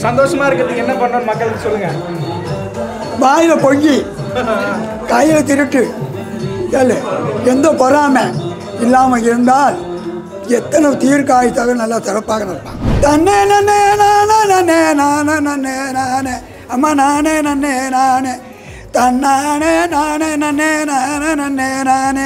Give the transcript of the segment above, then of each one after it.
சந்தோஷமா இருக்கிறதுக்கு என்ன பண்ணணும் மக்களுக்கு சொல்லுங்க வாயில் பொங்கி கையில் திருட்டு கேளு எந்த பொறாமை இல்லாமல் இருந்தால் எத்தனை தீர்க்காயத்தாக நல்லா சிறப்பாக நடப்பான் தன்னே நன்னே நானே நன்னே நானே நன்னே நானே அம்மா நானே நன்னே நானே தன்னானே நானே நன்னே நானே நன்னே நானே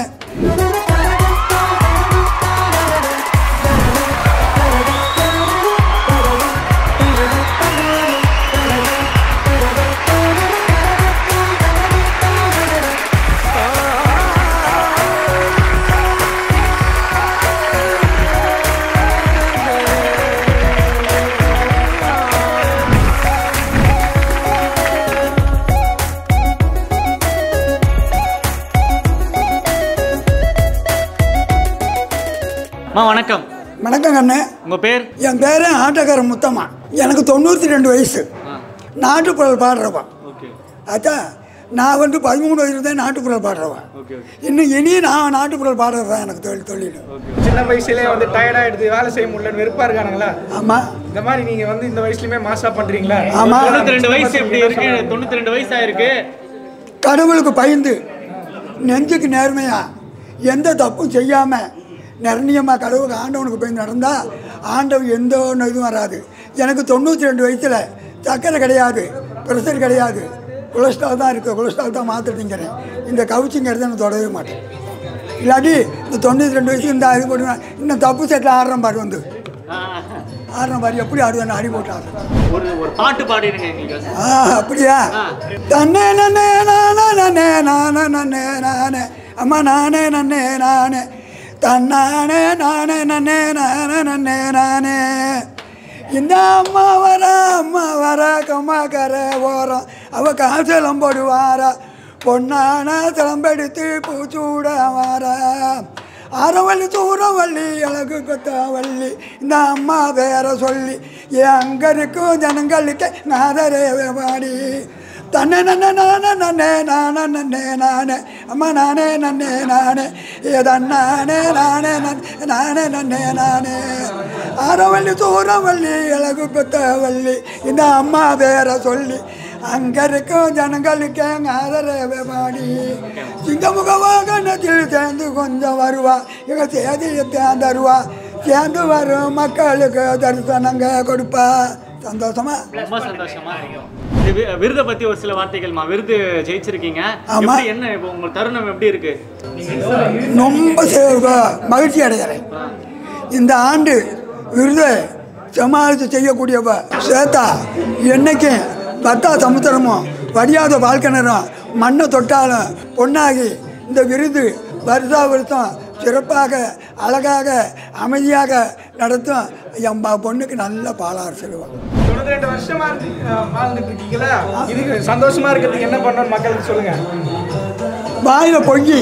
அம்மா வணக்கம் வணக்கம் கண்ணு உங்க பேர் என் பேர் ஆட்டக்காரன் முத்தம்மா எனக்கு தொண்ணூற்றி ரெண்டு வயசு நாட்டுப்புறல் பாடுறவன் ஓகே அதான் நான் வந்து பதிமூணு வயசுல தான் நாட்டுப்புறல் பாடுறவன் ஓகே ஓகே இன்னும் இனியும் நான் நாட்டுப்புறல் பாடுறது தான் எனக்கு தொழில் தொழில் சின்ன வயசுலயே வந்து டயர்டா எடுத்து வேலை செய்ய முடியலன்னு வெறுப்பா இருக்கானுங்களா ஆமாம் இந்த மாதிரி நீங்க வந்து இந்த வயசுலயுமே மாசா பண்றீங்களா ஆமாம் தொண்ணூத்தி ரெண்டு வயசு எப்படி இருக்கு தொண்ணூத்தி ரெண்டு வயசு ஆயிருக்கு கடவுளுக்கு பயந்து நெஞ்சுக்கு நேர்மையாக எந்த தப்பும் செய்யாமல் நிர்ணயமாக கடவுளுக்கு ஆண்டவனுக்கு பயந்து நடந்தால் ஆண்டவன் எந்த ஒன்று இதுவும் வராது எனக்கு தொண்ணூற்றி ரெண்டு வயசில் சர்க்கரை கிடையாது ப்ரெஷர் கிடையாது கொலஸ்ட்ரால் தான் இருக்குது கொலஸ்ட்ரால் தான் மாத்திரை திங்கிறேன் இந்த கவுச்சிங்கிறத நான் தொடவே மாட்டேன் இல்லாட்டி இந்த தொண்ணூற்றி ரெண்டு வயசு இந்த இது போட்டு இன்னும் தப்பு செட்டில் ஆடுறேன் பாரு வந்து ஆடுறேன் பாரு எப்படி ஆடுவேன் அடி போட்டு ஆடுறேன் ஒரு ஒரு பாட்டு பாடிடுங்க எங்களுக்கு ஆ அப்படியா தன்னே நன்னே நானே நன்னே நானே நன்னே நானே அம்மா நானே நன்னே நானே தன்னானே நானே நன்னே நானே நன்னே நானே இந்த அம்மா வர அம்மா வர கம்மா கர ஓரம் அவ காசலம் போடுவாரா பொன்னான சிலம்பெடுத்து பூச்சூட வாரா அறவள்ளி தூரவள்ளி அழகு கொத்தவள்ளி இந்த அம்மா பேர சொல்லி என் அங்க இருக்கும் ஜனங்களுக்கு நாதரேவே பாடி தன்னை நன்ன நானே நன்னே நானே நன்னே நானே அம்மா நானே நன்னே நானே ஏதன்னானே நானே நன் நானே நன்னே நானே அறவள்ளி தூரவள்ளி அழகு கொத்தவள்ளி இந்த அம்மா பேர சொல்லி அங்க இருக்கும் ஜனங்களுக்கு ஆதரவே பாடி சிங்கமுக வாகனத்தில் சேர்ந்து கொஞ்சம் வருவா எங்க சேதியை தேர்ந்தருவா சேர்ந்து வரும் மக்களுக்கு தரிசனங்க கொடுப்பா சந்தோஷமா ரொம்ப சந்தோஷமா இந்த வி- விருதை பத்தி ஒரு சில வார்த்தைகள்மா விருது ஜெயிச்சிருக்கீங்க ஆமா. எப்படி என்ன இப்போ உங்க தருணம் எப்படி இருக்கு ரொம்ப சே- மகிழ்ச்சி அடைகிறேன் இந்த ஆண்டு விருதை சமாளித்து செய்யக்கூடியவ சேத்தா என்னைக்கும் பத்தா சமுத்திரமும் வடியாத வாழ்க்கிணறும் மண்ணை தொட்டாலும் பொன்னாகி இந்த விருது வருஷா வருஷம் சிறப்பாக அழகாக அமைதியாக நடத்தும் என் ப- பொண்ணுக்கு நல்ல பாலாறு செல்வான் தொண்ணூத்தி ரெண்டு வருஷமா இருந்து- அஹ், வாழ்ந்துட்டு இருக்கீங்களா இதுக்கு சந்தோஷமா இருக்கிறதுக்கு என்ன பண்ணணும் மக்களுக்கு சொல்லுங்க வாயில் பொங்கி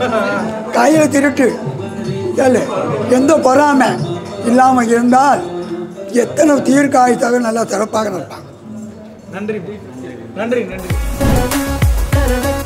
கையில் திருட்டு கேளு எந்த பொறாமை இல்லாமல் இருந்தால் எத்தனை தீர்க்காயத்தாக நல்லா சிறப்பாக நடப்பாங்க நன்றி நன்றி நன்றி